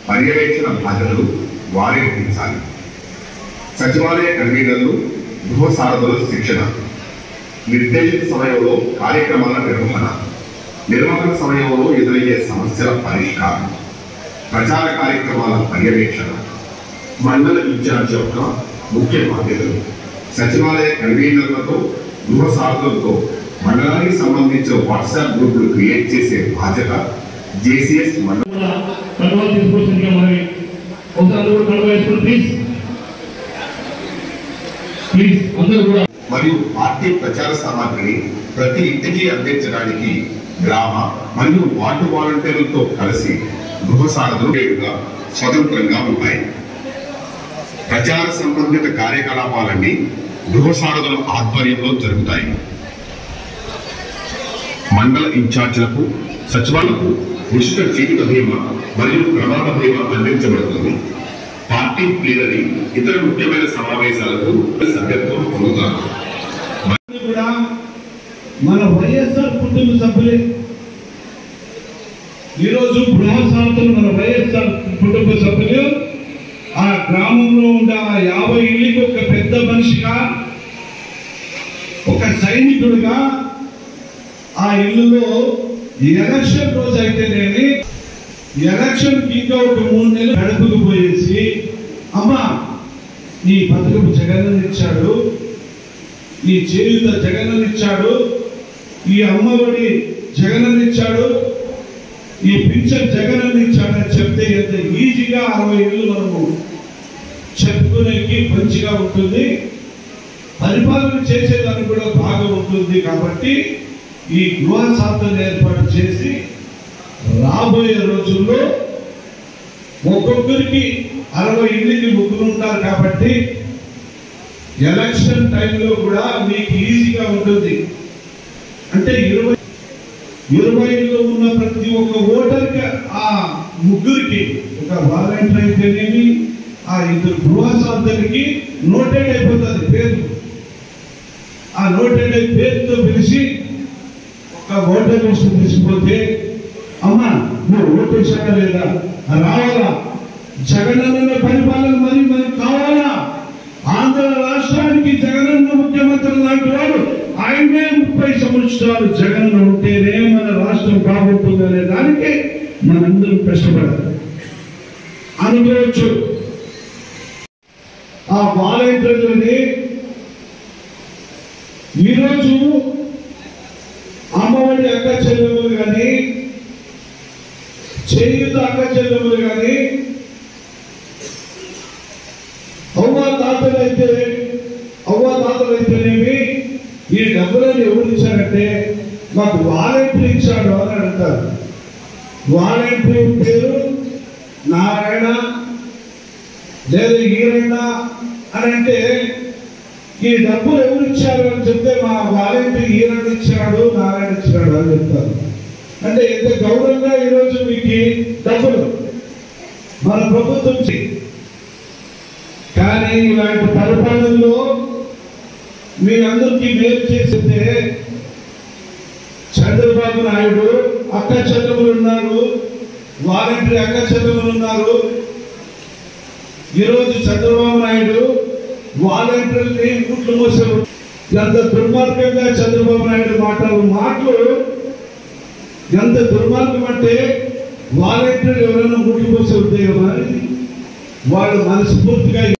పర్యవేక్షణ బాధ్యతలు వారే వహించాలి సచివాలయ కన్వీనర్లు గృహ సారథుల శిక్షణ నిర్దేశిత సమయంలో కార్యక్రమాల నిర్వహణ నిర్వహణ సమయంలో ఎదురయ్యే సమస్యల పరిష్కారం ప్రచార కార్యక్రమాల పర్యవేక్షణ మండల ఇన్ఛార్జ్ యొక్క ముఖ్య బాధ్యతలు సచివాలయ కన్వీనర్లతో గృహ సారథులతో మండలానికి సంబంధించిన వాట్సాప్ గ్రూపులు క్రియేట్ చేసే బాధ్యత జేసీఎస్ మండల కూడా కండువా తీసుకొచ్చిందిగా మరి ఒకసారి అందరూ కూడా కండువా వేసుకోండి ప్లీజ్ ప్లీజ్ అందరూ కూడా మరియు పార్టీ ప్రచార సామాగ్రిని ప్రతి ఇంటికి అందించడానికి గ్రామ మరియు వార్డు వాలంటీర్లతో కలిసి గృహ సారథులు వేరుగా స్వతంత్రంగా ఉంటాయి ప్రచార సంబంధిత కార్యకలాపాలన్నీ గృహ సారథుల ఆధ్వర్యంలో జరుగుతాయి మండల ఇన్ఛార్జీలకు సచివాలకు ఉచిత జీవిత బీమా మరియు ప్రమాద బీమా అందించబడుతుంది పార్టీ ప్లీనరీ ఇతర ముఖ్యమైన సమావేశాలకు సభ్యత్వం పొందుతారు కూడా మన వైఎస్ఆర్ కుటుంబ సభ్యులే ఈరోజు గృహశాంతులు మన వైఎస్ఆర్ కుటుంబ సభ్యులు ఆ గ్రామంలో ఉండే ఆ యాభై ఇళ్ళకి ఒక పెద్ద మనిషిగా ఒక సైనికుడిగా ఆ ఇల్లులో ఎలక్షన్ రోజు అయితేనేమి ఎలక్షన్ ఇంకా ఒక మూడు నెలలు గడుపుకు పోయేసి అమ్మా ఈ పథకం జగన్ ఇచ్చాడు ఈ చేయుత జగన్ ఇచ్చాడు ఈ అమ్మఒడి జగన్ ఇచ్చాడు ఈ పింఛన్ జగన్ ఇచ్చాడు అని చెప్తే ఎంత ఈజీగా అరవై ఏళ్ళు మనము చెప్పుకునేకి మంచిగా ఉంటుంది పరిపాలన చేసేదానికి కూడా బాగా ఉంటుంది కాబట్టి ఈ గృహ సాధన ఏర్పాటు చేసి రాబోయే రోజుల్లో ఒక్కొక్కరికి అరవై ఇళ్ళకి ముగ్గురు ఉంటారు కాబట్టి ఎలక్షన్ టైంలో కూడా మీకు ఈజీగా ఉంటుంది అంటే ఇరవై ఇరవైలో ఉన్న ప్రతి ఒక్క ఓటర్కి ఆ ముగ్గురికి ఒక వాలంటీర్ అయితేనేమి ఆ ఇద్దరు గృహశాంతరికి నోటెడ్ అయిపోతుంది పేరు ఆ నోటెడ్ అయి పేరుతో పిలిచి ఒక ఓటర్ లిస్ట్ తీసుకుపోతే అమ్మా నువ్వు ఓటేసావా లేదా రావాలా జగనన్న పరిపాలన మరి మనకు కావాలా ఆంధ్ర రాష్ట్రానికి జగనన్న ముఖ్యమంత్రి లాంటి వాడు ఆయనే ముప్పై సంవత్సరాలు జగన్ ఉంటేనే మన రాష్ట్రం బాగుంటుంది అనే దానికి మనందరం కష్టపడాలి అనుకోవచ్చు ఆ వాలంటీర్లని ఈరోజు అమ్మఒడి అక్క చెల్లెములు కానీ చేయుత అక్క చెల్లెములు కానీ అవ్వ తాతలు అయితే అవ్వ తాతలు అయితేనేమి ఈ డబ్బులను ఎవరు ఇచ్చారంటే మాకు వాలంటీర్ ఇచ్చాడు అని అడుగుతారు వాలంటీర్ పేరు నారాయణ లేదా ఈరಣ್ణ అని అంటే ఈ డబ్బులు ఎవరు ఇచ్చారు అని చెప్తే మా వాలంటీర్ ఈరಣ್ణ ఇచ్చాడు నారాయణ ఇచ్చాడు అని చెప్తారు అంటే ఎంత గౌరవంగా ఈరోజు మీకు ఈ డబ్బులు మన ప్రభుత్వం చే- కానీ ఇలాంటి పరిపాలనలో మీ అందరికీ మేలు చేసిందే చంద్రబాబు నాయుడు అక్క చెల్లెములు ఉన్నారు వాలంటీర్ అక్క చెల్లెములు ఉన్నారు ఈరోజు చంద్రబాబు నాయుడు వాలంటీర్ని ఊట్లు మోసారు ఎంత దుర్మార్గంగా చంద్రబాబు నాయుడు మాటలు మాటలు ఎంత దుర్మార్గం అంటే వాలంటీర్ ఎవరైనా ఊట్లు మోసే ఉద్యోగం అనేది వాళ్ళు మనస్ఫూర్తిగా